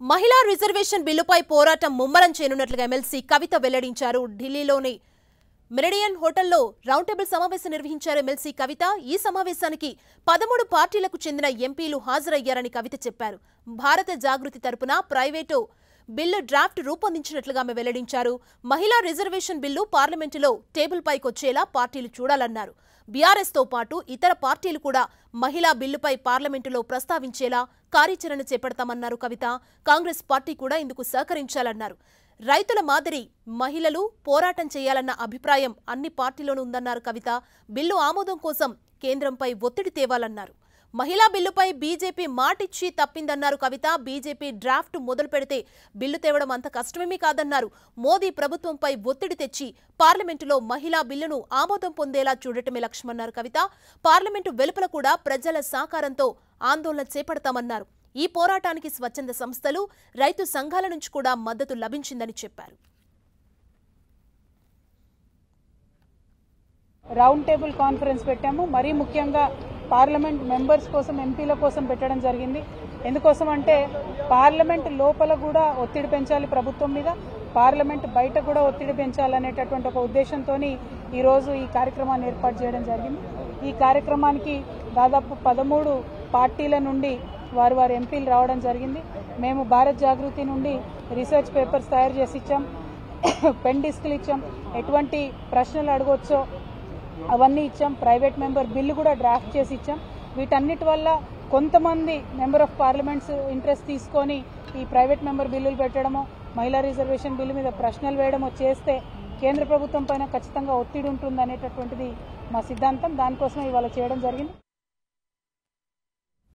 మహిళా రిజర్వేషన్ బిల్లుపై పోరాటం ముమ్మరం చేయనున్నట్లుగా ఎమ్మెల్సీ కవిత వెల్లడించారు ఢిల్లీలోని మెరిడియన్ హోటల్లో రౌండ్ టేబుల్ సమావేశం నిర్వహించారు ఎమ్మెల్సీ కవిత ఈ సమావేశానికి పదమూడు పార్టీలకు చెందిన ఎంపీలు హాజరయ్యారని కవిత చెప్పారు భారత జాగృతి తరపున ప్రైవేటు బిల్లు డ్రాఫ్ట్ రూపొందించినట్లుగా ఆమె వెల్లడించారు మహిళా రిజర్వేషన్ బిల్లు పార్లమెంటులో టేబుల్ పైకొచ్చేలా పార్టీలు చూడాలన్నారు బీఆర్ఎస్ తో పాటు ఇతర పార్టీలు కూడా మహిళా బిల్లుపై పార్లమెంటులో ప్రస్తావించేలా కార్యాచరణ చేపడతామన్నారు కవిత కాంగ్రెస్ పార్టీ కూడా ఇందుకు సహకరించాలన్నారు రైతుల మాదిరి మహిళలు పోరాటం చేయాలన్న అభిప్రాయం అన్ని పార్టీలోనూ ఉందన్నారు కవిత బిల్లు ఆమోదం కోసం కేంద్రంపై ఒత్తిడి తేవాలన్నారు మహిళా బిల్లుపై బీజేపీ మాటిచ్చి తప్పిందన్నారు కవిత బీజేపీ డ్రాఫ్ట్ మొదలు పెడితే బిల్లు తేవడం అంత కష్టమేమీ కాదన్నారు మోదీ ప్రభుత్వంపై ఒత్తిడి తెచ్చి పార్లమెంటులో మహిళా బిల్లును ఆమోదం పొందేలా చూడటమే లక్ష్యమన్నారు కవిత పార్లమెంటు వెలుపల కూడా ప్రజల సహకారంతో ఆందోళన చేపడతామన్నారు ఈ పోరాటానికి స్వచ్ఛంద సంస్థలు రైతు సంఘాల నుంచి కూడా మద్దతు లభించిందని చెప్పారు రౌండ్ టేబుల్ కాన్ఫరెన్స్ పెట్టాము మరీ ముఖ్యంగా పార్లమెంట్ మెంబర్స్ కోసం ఎంపీల కోసం పెట్టడం జరిగింది ఎందుకోసం అంటే పార్లమెంట్ లోపల కూడా ఒత్తిడి పెంచాలి ప్రభుత్వం మీద పార్లమెంట్ బయట కూడా ఒత్తిడి పెంచాలనేటటువంటి ఒక ఉద్దేశంతో ఈరోజు ఈ కార్యక్రమాన్ని ఏర్పాటు చేయడం జరిగింది ఈ కార్యక్రమానికి దాదాపు పదమూడు పార్టీల నుండి వారు వారి ఎంపీలు రావడం జరిగింది మేము భారత్ జాగృతి నుండి రీసెర్చ్ పేపర్స్ తయారు చేసి ఇచ్చాం పెన్ డిస్క్లు ఇచ్చాం ఎటువంటి ప్రశ్నలు అడగొచ్చో అవన్నీ ఇచ్చాం ప్రైవేట్ మెంబర్ బిల్లు కూడా డ్రాఫ్ట్ చేసి ఇచ్చాం వీటన్నిటి వల్ల కొంతమంది మెంబర్ ఆఫ్ పార్లమెంట్స్ ఇంట్రెస్ట్ తీసుకొని ఈ ప్రైవేట్ మెంబర్ బిల్లులు పెట్టడమో మహిళా రిజర్వేషన్ బిల్లు మీద ప్రశ్నలు వేయడమో చేస్తే కేంద్ర ప్రభుత్వం పైన ఖచ్చితంగా ఒత్తిడి ఉంటుంది అనేటటువంటిది మా సిద్ధాంతం దానికోసం ఇవాళ చేయడం జరిగింది